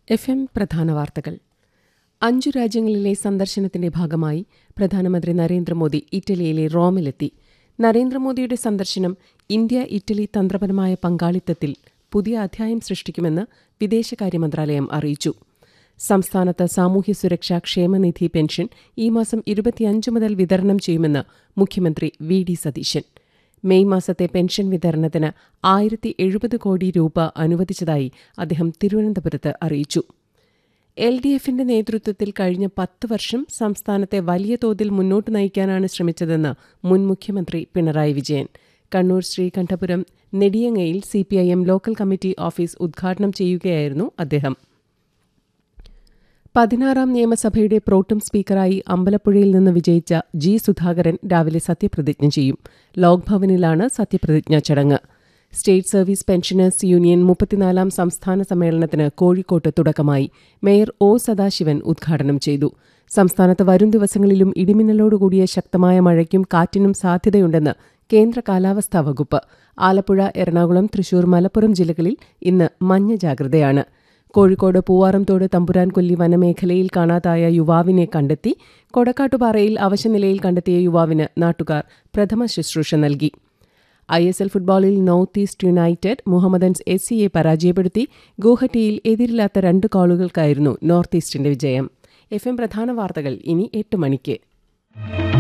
F M പ്രധാന വാർത്തകൾ അഞ്ചു രാജ്യങ്ങളിലെ സന്ദർശനത്തിന്റെ ഭാഗമായി പ്രധാനമന്ത്രി നരേന്ദ്രമോദി ഇറ്റലിയിലെ റോമിലെത്തി നരേന്ദ്രമോദിയുടെ സന്ദർശനം ഇന്ത്യ ഇറ്റലി തന്ത്രപരമായ പങ്കാളിത്തത്തിൽ പുതിയ അധ്യായം സൃഷ്ടിക്കുമെന്ന് വിദേശകാര്യ മന്ത്രാലയം അറിയിച്ചു സംസ്ഥാനത്ത് സാമൂഹ്യ സുരക്ഷാ ക്ഷേമനിധി പെൻഷൻ ഈ മാസം ഇരുപത്തിയഞ്ച് മുതൽ വിതരണം ചെയ്യുമെന്ന് മുഖ്യമന്ത്രി വി ഡി സതീശൻ മെയ് മാസത്തെ പെൻഷൻ വിതരണത്തിന് ആയിരത്തി എഴുപത് കോടി രൂപ അനുവദിച്ചതായി അദ്ദേഹം തിരുവനന്തപുരത്ത് അറിയിച്ചു എൽ ഡി എഫിന്റെ നേതൃത്വത്തിൽ കഴിഞ്ഞ പത്ത് വർഷം സംസ്ഥാനത്തെ വലിയ തോതിൽ മുന്നോട്ട് നയിക്കാനാണ് ശ്രമിച്ചതെന്ന് മുൻ മുഖ്യമന്ത്രി പിണറായി വിജയൻ കണ്ണൂർ ശ്രീകണ്ഠപുരം നെടിയങ്ങയിൽ സിപിഐഎം ലോക്കൽ കമ്മിറ്റി ഓഫീസ് ഉദ്ഘാടനം ചെയ്യുകയായിരുന്നു അദ്ദേഹം പതിനാറാം നിയമസഭയുടെ പ്രോട്ടം സ്പീക്കറായി അമ്പലപ്പുഴയിൽ നിന്ന് വിജയിച്ച ജി സുധാകരൻ രാവിലെ സത്യപ്രതിജ്ഞ ചെയ്യും ലോക് ഭവനിലാണ് സത്യപ്രതിജ്ഞാ ചടങ്ങ് സ്റ്റേറ്റ് സർവീസ് പെൻഷനേഴ്സ് യൂണിയൻ മുപ്പത്തിനാലാം സംസ്ഥാന സമ്മേളനത്തിന് കോഴിക്കോട്ട് തുടക്കമായി മേയർ ഒ സദാശിവൻ ഉദ്ഘാടനം ചെയ്തു സംസ്ഥാനത്ത് വരും ദിവസങ്ങളിലും ഇടിമിന്നലോടുകൂടിയ ശക്തമായ മഴയ്ക്കും കാറ്റിനും സാധ്യതയുണ്ടെന്ന് കേന്ദ്ര കാലാവസ്ഥാ വകുപ്പ് ആലപ്പുഴ എറണാകുളം തൃശൂർ മലപ്പുറം ജില്ലകളിൽ ഇന്ന് മഞ്ഞ ജാഗ്രതയാണ് കോഴിക്കോട് പൂവാറംതോട് തമ്പുരാൻകൊല്ലി വനമേഖലയിൽ കാണാതായ യുവാവിനെ കണ്ടെത്തി കൊടക്കാട്ടുപാറയിൽ അവശനിലയിൽ കണ്ടെത്തിയ യുവാവിന് നാട്ടുകാർ പ്രഥമ ശുശ്രൂഷ നൽകി ഐ എസ് എൽ ഫുട്ബോളിൽ North East United Mohammedans S സിയെ പരാജയപ്പെടുത്തി ഗുവഹട്ടിയിൽ എതിരില്ലാത്ത രണ്ട് ഗോളുകൾക്കായിരുന്നു നോർത്ത് ഈസ്റ്റിന്റെ വിജയം എഫ് എം പ്രധാന വാർത്തകൾ ഇനി എട്ട് മണിക്ക്